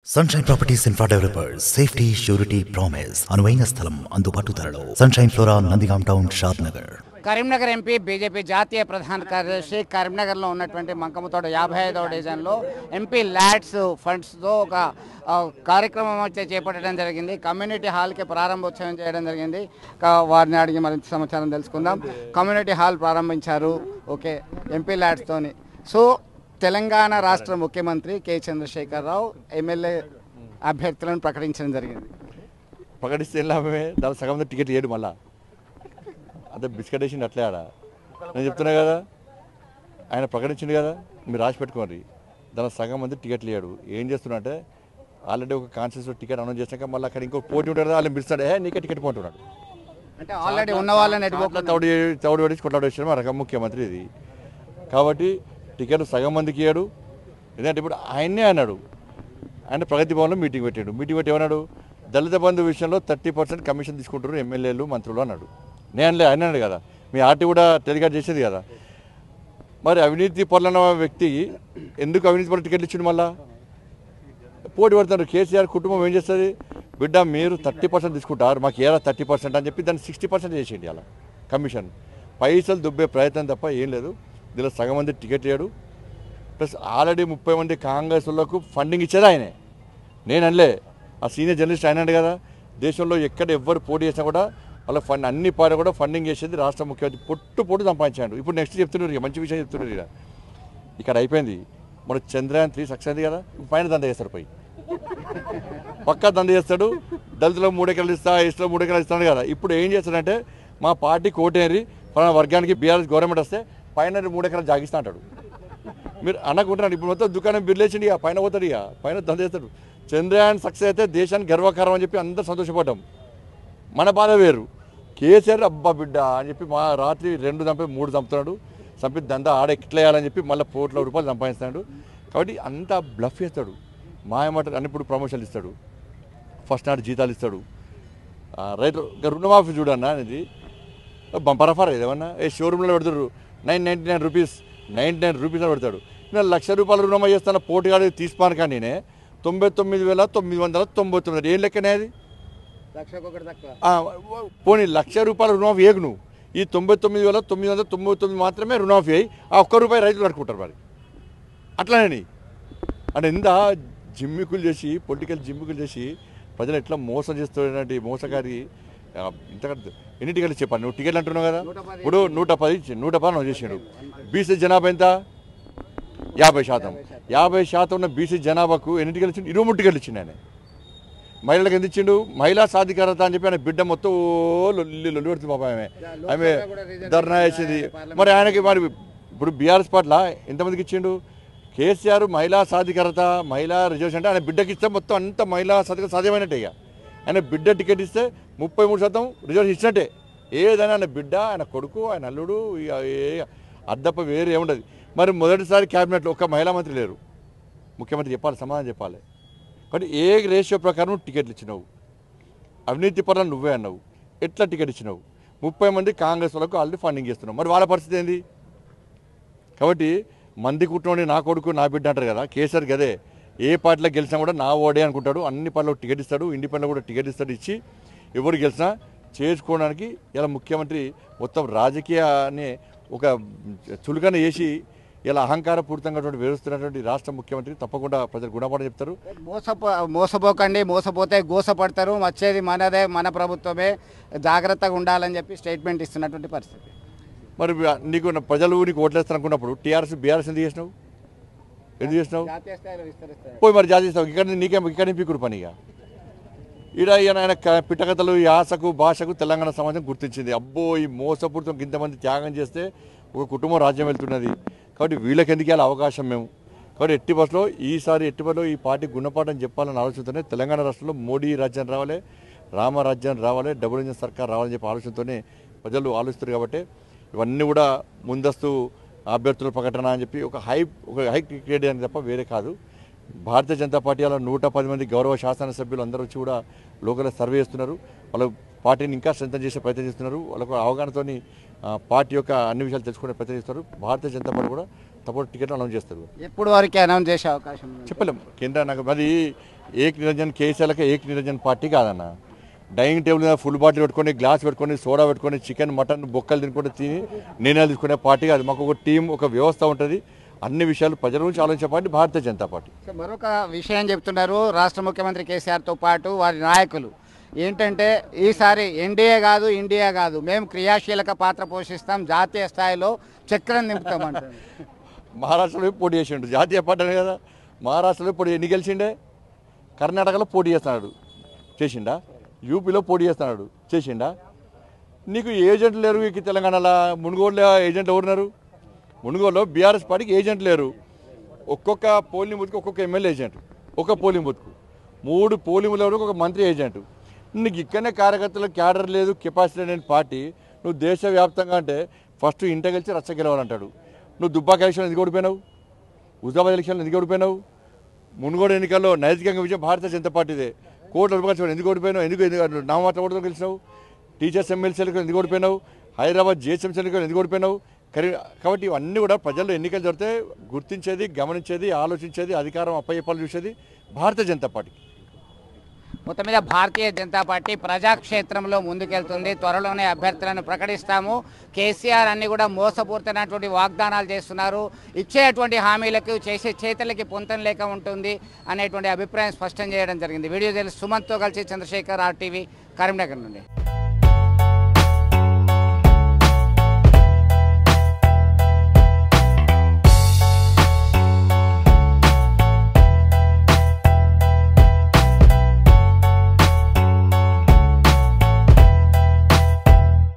Sunshine properties infra developers safety surety promise అనువైన స్థలం అందుబాటు ధరలో sunshine flora Nandigam town Shadnagar Karimnagar MP BJP జాతీయ ప్రధాన కార్యదర్శి కరీంనగర్లో ఉన్నటువంటి మంకమ్మతోట యాభై ఐదవ డివిజన్లో ఎంపీ ల్యాడ్స్ ఫండ్స్తో ఒక ఆ, కార్యక్రమం అయితే చేపట్టడం జరిగింది కమ్యూనిటీ హాల్కి ప్రారంభోత్సవం చేయడం జరిగింది కా- వారిని అడిగి మరింత సమాచారం తెలుసుకుందాం కమ్యూనిటీ హాల్ ప్రారంభించారు ఓకే ఎంపీ ల్యాడ్స్తోని సో తెలంగాణ రాష్ట్ర ముఖ్యమంత్రి కె చంద్రశేఖరరావు ఎమ్మెల్యే అభ్యర్థులను ప్రకటించడం జరిగింది ప్రకటిస్తే ఏం లాభమే దాని సగం మంది టికెట్ ఇయ్యడు మళ్ళా అదే బిస్కెట్ వేసిండు అట్లే ఆడ నేను చెప్తున్నా కదా ఆయన ప్రకటించిండు కదా మీరు రాసి పెట్టుకోండి దాని సగం మంది టికెట్లు ఇయ్యాడు ఏం చేస్తున్నా అంటే ఆల్రెడీ ఒక కాన్షియస్ టికెట్ అనౌన్స్ చేశాక మళ్ళీ అక్కడ ఇంకో పోటీ ఉంటాడు వాళ్ళు పిలుస్తాడు ఏ నీకే టికెట్ పోతున్నాడు అంటే ఆల్రెడీ ఉన్న వాళ్ళని అట్లా ఎటుపోకుండా తౌడు తౌడు పడి కొట్లాడు వచ్చాడు మా రకం ముఖ్యమంత్రి ఇది కాబట్టి టికెట్ సగం మందికి ఇయ్యాడు ఎందుకంటే ఇప్పుడు ఆయన్నే అన్నాడు ఆయన ప్రగతి భవన్లో మీటింగ్ పెట్టాడు మీటింగ్ పెట్టి ఏమన్నాడు దళిత బంధు విషయంలో థర్టీ పర్సెంట్ కమిషన్ తీసుకుంటారు ఎమ్మెల్యేలు మంత్రులు అన్నాడు నేను ఆయన అన్నాడు కదా మీ ఆర్టీ కూడా టెలికాస్ట్ చేసేది కదా మరి అవినీతి పరులన్న వ్యక్తి ఎందుకు అవినీతి పరుల టికెట్లు ఇచ్చిండు మళ్ళా పోటీ పడుతున్నారు కేసీఆర్ కుటుంబం ఏం చేస్తుంది బిడ్డ మీరు థర్టీ పర్సెంట్ తీసుకుంటారు మాకు ఏరా థర్టీ పర్సెంట్ అని చెప్పి దాన్ని సిక్స్టీ పర్సెంట్ చేసేయండి అలా కమిషన్ పైసలు దుబ్బే ప్రయత్నం తప్ప ఏం లేదు దీనిలో సగం మంది టికెట్ ఇయ్యాడు ప్లస్ ఆల్రెడీ ముప్పై మంది కాంగ్రెస్ వాళ్ళకు ఫండింగ్ ఇచ్చేది ఆయనే నేను అనలే ఆ సీనియర్ జర్నలిస్ట్ ఆయన అన్నాడు కదా దేశంలో ఎక్కడ ఎవ్వరు పోటీ చేసినా కూడా వాళ్ళ ఫండ్ అన్ని పార్టీ కూడా ఫండింగ్ చేసేది రాష్ట్ర ముఖ్యమంత్రి పొట్టు పొట్టు సంపాదించాడు ఇప్పుడు నెక్స్ట్ చెప్తున్నారు ఇక మంచి విషయం చెప్తున్నారు ఇక ఇక్కడ అయిపోయింది మన చంద్రయాన్ త్రీ సక్సెస్ అయింది కదా పైన దంద చేస్తాడు పోయి పక్కా దంద చేస్తాడు దళితులకు మూడు ఎకరాలు ఇస్తా ఇస్లో మూడు ఎకరాలు ఇస్తాడు కదా ఇప్పుడు ఏం చేస్తాడంటే మా పార్టీ కోటేరి ఫలానా వర్గానికి బీఆర్ఎస్ గవర్నమెంట్ వస్తే పైన మూడు ఎకరాలు జాగిస్తా అంటాడు మీరు అనకుంటున్నాడు ఇప్పుడు మొత్తం దుకాణం బిర్లేసిండి ఇక పైన పోతాడు ఇక పైన దంద చేస్తాడు చంద్రయాన్ సక్సెస్ అయితే దేశానికి గర్వకారం అని చెప్పి అందరూ సంతోషపడ్డాం మన బాధ వేరు కేసీఆర్ అబ్బా బిడ్డ అని చెప్పి మా రాత్రి రెండు చంపి మూడు చంపుతున్నాడు చంపి దందా ఆడ ఎట్లేయాలని చెప్పి మళ్ళీ కోట్ల రూపాయలు సంపాదిస్తున్నాడు కాబట్టి అంతా బ్లఫ్ చేస్తాడు మాయమాట అని ఇప్పుడు ప్రమోషన్లు ఇస్తాడు ఫస్ట్ నాడు జీతాలు ఇస్తాడు ఆ, రైతు ఇంకా రుణమాఫీ చూడన్నా అనేది బంపర్ ఆఫర్ ఏమన్నా ఏ షోరూంలో పెడతారు nine ninety nine rupees ninety nine rupees అని పెడతాడు నేను లక్ష రూపాయల రుణమా చేస్తాను పోటీగాడు తీసుకోను కానీ నేనే తొంభై తొమ్మిది వేల తొమ్మిది వందల తొంభై తొమ్మిది ఏం లెక్కనే అది లక్షకొకటి తక్కువ ఆ, పోనీ లక్ష రూపాయల రుణమాఫీ వేయకు నువ్వు ఈ తొంభై తొమ్మిది వేల తొమ్మిది వందల తొంభై తొమ్మిది మాత్రమే రుణమాఫీ అయ్యి ఆ ఒక్క రూపాయి రైతులు కట్టుకుంటారు మరి అట్లానే అంటే ఇంత జిమ్మికులు చేసి పొలిటికల్ జిమ్మికులు చేసి ప్రజలు ఎట్లా మోసం చేస్తున్నటువంటి మోసగారి ఆ, ఇంతకంటే ఎన్ని టికెట్లు చెప్పాను నువ్వు టికెట్లు అంటున్నావు కదా ఇప్పుడు నూట పది ఇచ్చి- నూట పది నువ్వు చేసాడు బీసీ జనాభా ఎంత యాభై శాతం యాభై శాతం ఉన్న బీసీ జనాభాకు ఎన్ని టికెట్లు ఇచ్చిండు ఇరవై మూడు టికెట్లు ఇచ్చిండు ఆయన మహిళలకు ఎంత ఇచ్చిండు మహిళా సాధికారత అని చెప్పి ఆయన బిడ్డ మొత్తం ఓ లొల్లి లొల్లి పెడుతుంది పాప ఆమె ఆమె ధర్నా వేసేది మరి ఆయనకి మరి ఇప్పుడు బీఆర్ఎస్ పట్ల ఎంతమందికి ఇచ్చిండు కేసీఆర్ మహిళా సాధికారత మహిళా రిజర్వేషన్ అంటే ఆయన బిడ్డకి ఇస్తే మొత్తం అంత మహిళా సాధికారత సాధ్యమైనట్టే ఇక ఆయన బిడ్డ టికెట్ ఇస్తే ముప్పై మూడు శాతం రిజర్వేషన్ ఇచ్చినట్టే ఏదైనా ఆయన బిడ్డ ఆయన కొడుకు ఆయన అల్లుడు ఇక ఏ అద్దప్ప వేరు ఏముండదు మరి మొదటిసారి క్యాబినెట్లో ఒక్క మహిళా మంత్రి లేరు ముఖ్యమంత్రి చెప్పాలి సమాధానం చెప్పాలి కానీ ఏ రేషియో ప్రకారం టికెట్లు ఇచ్చినావు అవినీతి పనులు నువ్వే అన్నావు ఎట్లా టికెట్ ఇచ్చినావు ముప్పై మంది కాంగ్రెస్ వాళ్ళకు ఆల్రెడీ ఫండింగ్ చేస్తున్నావు మరి వాళ్ళ పరిస్థితి ఏంది కాబట్టి మంది కుట్టినోడి నా కొడుకు నా బిడ్డ అంటారు కదా కేసీఆర్ గదే ఏ పార్టీలో గెలిచినా కూడా నా ఓడే అనుకుంటాడు అన్ని పార్టీలకు టికెట్ ఇస్తాడు ఇండిపెండెంట్ కూడా టికెట్ ఇస్తాడు ఇచ్చి ఎవరు గెలిచినా చేసుకోవడానికి ఇలా ముఖ్యమంత్రి మొత్తం రాజకీయాన్ని ఒక చులుకన వేసి ఇలా అహంకారపూరితంగా వేరుస్తున్నటువంటి రాష్ట్ర ముఖ్యమంత్రి తప్పకుండా ప్రజలు గుణపాఠం చెప్తారు మోసపో మోసపోకండి మోసపోతే గోసపడతారు వచ్చేది మనదే మన ప్రభుత్వమే జాగ్రత్తగా ఉండాలని చెప్పి స్టేట్మెంట్ ఇస్తున్నటువంటి పరిస్థితి మరి నీకు నా ప్రజలు నీకు ఓట్లేస్తారు అనుకున్నప్పుడు టీఆర్ఎస్ బీఆర్ఎస్ ఎందుకు చేసినావు ఎందుకు చేసినావు జాతీయ స్థాయిలో విస్తరిస్తారు పోయి మరి జాతి చేస్తావు ఇక్కడ నీకేం ఇక్కడ పీకుడు పనిగా ఈడ ఈయన ఆయన క- పిట్టకథలు యాసకు భాషకు తెలంగాణ సమాజం గుర్తించింది అబ్బో ఈ మోసపూరితం ఇంతమంది త్యాగం చేస్తే ఒక కుటుంబం రాజ్యం వెళ్తున్నది కాబట్టి వీళ్ళకి ఎందుకు ఇవ్వాలి అవకాశం మేము కాబట్టి ఎట్టి బస్సులో ఈసారి ఎట్టి బస్సులో ఈ పార్టీ గుణపాఠం చెప్పాలని ఆలోచనతోనే తెలంగాణ రాష్ట్రంలో మోడీ రాజ్యం రావాలి రామరాజ్యం రావాలి డబుల్ ఇంజన్ సర్కార్ రావాలని చెప్పి ఆలోచనతోనే ప్రజలు ఆలోచిస్తారు కాబట్టి ఇవన్నీ కూడా ముందస్తు అభ్యర్థుల ప్రకటన అని చెప్పి ఒక హై ఒక హై క్రియేట్ అని తప్ప వేరే కాదు భారతీయ జనతా పార్టీ అలా నూట పది మంది గౌరవ శాసనసభ్యులు అందరూ వచ్చి కూడా లోకల్ సర్వే చేస్తున్నారు వాళ్ళు పార్టీని ఇంకా స్ట్రెంథన్ చేసే ప్రయత్నం చేస్తున్నారు వాళ్ళకు అవగాహనతోని ఆ, పార్టీ యొక్క అన్ని విషయాలు తెలుసుకునే ప్రయత్నం చేస్తారు భారతీయ జనతా పార్టీ కూడా తప్పకుండా టికెట్ అనౌన్స్ చేస్తారు ఎప్పుడు వరకు అనౌన్స్ చేసే అవకాశం ఉంది? చెప్పలేం కేంద్ర నాకు మరి ఏక్ నిరంజన్ కేసీఆర్లకే ఏక్ నిరంజన్ పార్టీ కాదన్న డైనింగ్ టేబుల్ మీద ఫుల్ బాటిల్ పెట్టుకొని గ్లాస్ పెట్టుకొని సోడా పెట్టుకొని చికెన్ మటన్ బొక్కలు తినుకుంటే తిని నిర్ణయాలు తీసుకునే పార్టీ కాదు మాకు ఒక టీం ఒక వ్యవస్థ ఉంటుంది అన్ని విషయాలు ప్రజల గురించి ఆలోచించే party Bharatiya Janata party so మరొక విషయం చెప్తున్నారు రాష్ట్ర ముఖ్యమంత్రి కేసీఆర్తో పాటు వారి నాయకులు ఏంటంటే ఈసారి ఎన్డీఏ కాదు ఇండియా కాదు మేము క్రియాశీలక పాత్ర పోషిస్తాం జాతీయ స్థాయిలో చక్రం నింపుతాం అంటారు మహారాష్ట్రలో పోటీ చేసిండు జాతీయ పార్టీ అనే కదా మహారాష్ట్రలో పోటీ ఎన్ని గెలిచిండే కర్ణాటకలో పోటీ చేస్తున్నాడు చేసిండా యూపీలో పోటీ చేస్తున్నాడు చేసిండా నీకు ఏజెంట్లు లేరు ఈ తెలంగాణలో మునుగోడులో ఏజెంట్లు ఎవరున్నారు మునుగోడులో బీఆర్ఎస్ పార్టీకి ఏజెంట్ లేరు ఒక్కొక్క పోలింగ్ బూత్కి ఒక్కొక్క ఎమ్మెల్యే ఏజెంట్ ఒక పోలింగ్ బూత్కు మూడు పోలింగ్ వరకు ఒక మంత్రి ఏజెంట్ నీకు ఇక్కడనే కార్యకర్తల క్యాడర్ లేదు కెపాసిటీ లేని పార్టీ నువ్వు దేశవ్యాప్తంగా అంటే ఫస్ట్ ఇంట గెలిచి రచ్చ గెలవాలంటాడు నువ్వు దుబ్బాక ఎలక్షన్ ఎందుకు ఓడిపోయినావు హుజాబాద్ ఎలక్షన్లో ఎందుకు ఓడిపోయినావు మునుగోడు ఎన్నికల్లో నైతికంగా విజయం భారతీయ జనతా పార్టీదే కోట్ల రూపాయలు ఎందుకు ఓడిపోయినావు ఎందుకు ఎందుకు నామాటం ఓడితో గెలిచినావు టీచర్స్ ఎమ్మెల్సీ ఎన్నికలు ఎందుకు ఓడిపోయినావు హైదరాబాద్ జిహెచ్ఎంసీ ఎన్నికలు ఎందుకు ఓడిపోయినావు కరీ కాబట్టి ఇవన్నీ కూడా ప్రజల్లో ఎన్నికలు జరిగితే గుర్తించేది గమనించేది ఆలోచించేది అధికారం అప్పయ్యపాలు చూసేది భారతీయ జనతా పార్టీ మొత్తం మీద భారతీయ జనతా పార్టీ ప్రజాక్షేత్రంలో ముందుకెళ్తుంది త్వరలోనే అభ్యర్థులను ప్రకటిస్తాము కేసీఆర్ అన్ని కూడా మోసపూరితమైనటువంటి వాగ్దానాలు చేస్తున్నారు ఇచ్చేటువంటి హామీలకు చేసే చేతలకి పొంతం లేక ఉంటుంది అనేటువంటి అభిప్రాయం స్పష్టం చేయడం జరిగింది వీడియో తెలిసి సుమంత్తో కలిసి చంద్రశేఖర్ ఆర్టీవీ కరీంనగర్ నుండి